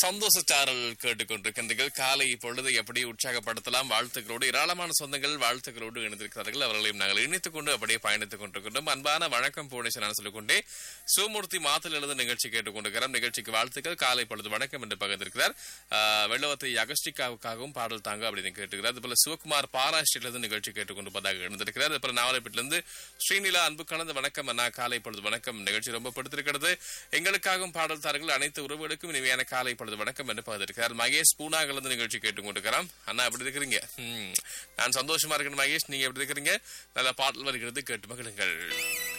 சந்தோஷ சாரல் கேட்டுக்கொண்டிருக்கின்றீர்கள் காலை பொழுது எப்படி உற்சாகப்படுத்தலாம் வாழ்த்துக்களோடு ஏராளமான சொந்தங்கள் வாழ்த்துக்களோடு இணைந்திருக்கிறார்கள் அவர்களையும் நாங்கள் இணைத்துக் கொண்டு அப்படியே பயணித்துக் கொண்டிருக்கின்றோம் அன்பான வணக்கம் பூனேசன் நான் சொல்லிக்கொண்டே சோமூர்த்தி மாத்தில் எழுத நிகழ்ச்சி கேட்டுக்கொண்டிருக்கிறோம் நிகழ்ச்சிக்கு வாழ்த்துக்கள் காலை பொழுது வணக்கம் என்று பகிர்ந்திருக்கிறார் ஆஹ், வெள்ளவத்தை அகஸ்டிகாவுக்காகவும் பாடல் தாங்க அப்படின்னு கேட்டுக்கிறார் அதுபோல சிவகுமார் பாராஷ்டிலிருந்து நிகழ்ச்சி கேட்டுக்கொண்டிருப்பதாக இணைந்திருக்கிறார் அதுபோல நாவலப்பட்டிலிருந்து ஸ்ரீநிலா அன்பு கலந்த வணக்கம் அண்ணா காலை பொழுது வணக்கம் நிகழ்ச்சி ரொம்ப பிடித்திருக்கிறது எங்களுக்காகவும் பாடல் தார்கள் அனைத்து உறவுகளுக்கும் இனிமையான காலை பொழுது வணக்கம் என்று பகிர்ந்திருக்கிறார் மகேஷ் பூனா கலந்து நிகழ்ச்சி கேட்டுக்கொண்டிருக்கிறார் அண்ணா எப்படி இருக்கிறீங்க ம், நான் சந்தோஷமா இருக்கேன் மகேஷ் நீங்க எப்படி இருக்கிறீங்க நல்ல பாடல் வருகிறது கேட்டு மகிழுங்கள்